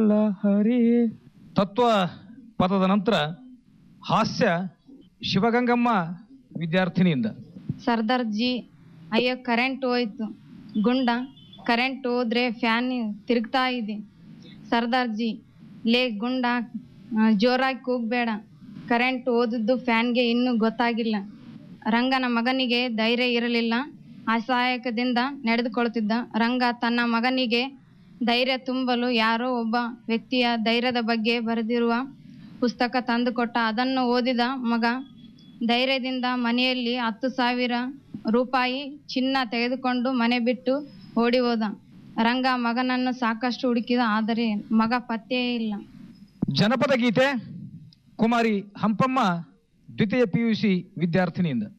ಲಹರಿ ತತ್ವ ಪದದ ನಂತರ ಹಾಸ್ಯ ಶಿವಗಂಗಮ್ಮ ವಿದ್ಯಾರ್ಥಿನಿಯಿಂದ ಸರ್ದಾರ್ಜಿ ಅಯ್ಯೋ ಕರೆಂಟ್ ಹೋಯ್ತು ಗುಂಡ ಕರೆಂಟ್ ಹೋದ್ರೆ ಫ್ಯಾನ್ ತಿರುಗ್ತಾ ಇದೆ ಸರ್ದಾರ್ಜಿ ಲೇ ಗುಂಡ ಆ, ಜೋರಾಗಿ ಕೂಗ್ಬೇಡ ಕರೆಂಟ್ ಹೋದದ್ದು ಫ್ಯಾನ್ಗೆ ಇನ್ನೂ ಗೊತ್ತಾಗಿಲ್ಲ ರಂಗನ ಮಗನಿಗೆ ಧೈರ್ಯ ಇರಲಿಲ್ಲ ಅಸಹಾಯಕದಿಂದ ನಡೆದುಕೊಳ್ತಿದ್ದ ರಂಗ ತನ್ನ ಮಗನಿಗೆ ಧೈರ್ಯ ತುಂಬಲು ಯಾರೋ ಒಬ್ಬ ವ್ಯಕ್ತಿಯ ಧೈರ್ಯದ ಬಗ್ಗೆ ಬರೆದಿರುವ ಪುಸ್ತಕ ತಂದುಕೊಟ್ಟ ಅದನ್ನು ಓದಿದ ಮಗ ಧೈರ್ಯದಿಂದ ಮನೆಯಲ್ಲಿ ಹತ್ತು ಸಾವಿರ ರೂಪಾಯಿ ಚಿನ್ನ ತೆಗೆದುಕೊಂಡು ಮನೆ ಬಿಟ್ಟು ಓಡಿ ಹೋದ ರಂಗ ಮಗನನ್ನು ಸಾಕಷ್ಟು ಹುಡುಕಿದ ಆದರೆ ಮಗ ಪತ್ತೆಯೇ ಇಲ್ಲ ಜನಪದ ಗೀತೆ ಕುಮಾರಿ ಹಂಪಮ್ಮ ದ್ವಿತೀಯ ಪಿ ಯು ಸಿ ವಿದ್ಯಾರ್ಥಿನಿಯಿಂದ